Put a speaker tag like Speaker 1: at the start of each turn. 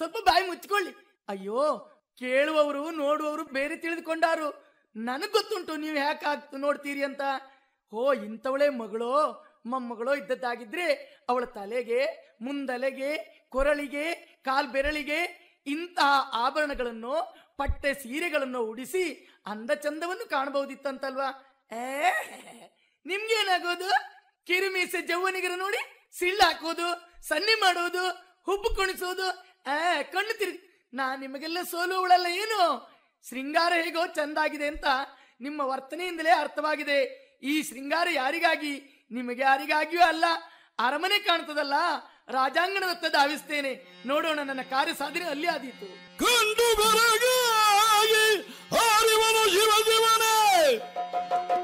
Speaker 1: ಸ್ವಲ್ಪ ಬಾಯಿ ಮುಚ್ಕೊಳ್ಳಿ ಅಯ್ಯೋ ಕೇಳುವವರು ನೋಡುವವರು ಬೇರೆ ತಿಳಿದುಕೊಂಡಾರು ನನಗ್ ಗೊತ್ತುಂಟು ನೀವು ಯಾಕೆ ಆಗ್ತು ನೋಡ್ತೀರಿ ಅಂತ ಓ ಇಂಥವಳೆ ಮಗಳೋ ಮೊಮ್ಮಗಳೋ ಇದ್ದದ್ದಾಗಿದ್ರೆ ಅವಳ ತಲೆಗೆ ಮುಂದಲೆಗೆ ಕೊರಳಿಗೆ ಕಾಲ್ ಬೆರಳಿಗೆ ಇಂತಹ ಆಭರಣಗಳನ್ನು ಪಟ್ಟೆ ಸೀರೆಗಳನ್ನು ಉಡಿಸಿ ಅಂದ ಚಂದವನ್ನು ಕಾಣಬಹುದಿತ್ತಂತಲ್ವಾ ಏ ನಿಮ್ಗೇನಾಗೋದು ಕಿರಿಮೀಸೆ ಜವ್ವನಿಗರ ನೋಡಿ ಸಿಳ್ಳು ಹಾಕೋದು ಸನ್ನಿ ಮಾಡೋದು ಹುಬ್ಬು ಕುಣಿಸೋದು ಆ ಕಣ್ಣು ತಿರುಗಿ ನಾ ನಿಮಗೆಲ್ಲ ಸೋಲುವಳಲ್ಲ ಏನು ಶೃಂಗಾರ ಹೇಗೋ ಚಂದಾಗಿದೆ ಅಂತ ನಿಮ್ಮ ವರ್ತನೆಯಿಂದಲೇ ಅರ್ಥವಾಗಿದೆ ಈ ಶೃಂಗಾರ ಯಾರಿಗಾಗಿ ನಿಮಗೆ ಯಾರಿಗಾಗಿಯೂ ಅಲ್ಲ ಅರಮನೆ ಕಾಣ್ತದಲ್ಲ ರಾಜಾಂಗಣದತ್ತ ಧಾವಿಸ್ತೇನೆ ನೋಡೋಣ ನನ್ನ ಕಾರ್ಯ ಸಾಧನೆ ಅಲ್ಲಿ ಆದೀತು
Speaker 2: ಕಂಡು ಬರಗಾಗಿ ಹಾರಿವನು ಶಿವ ಶಿವನೇ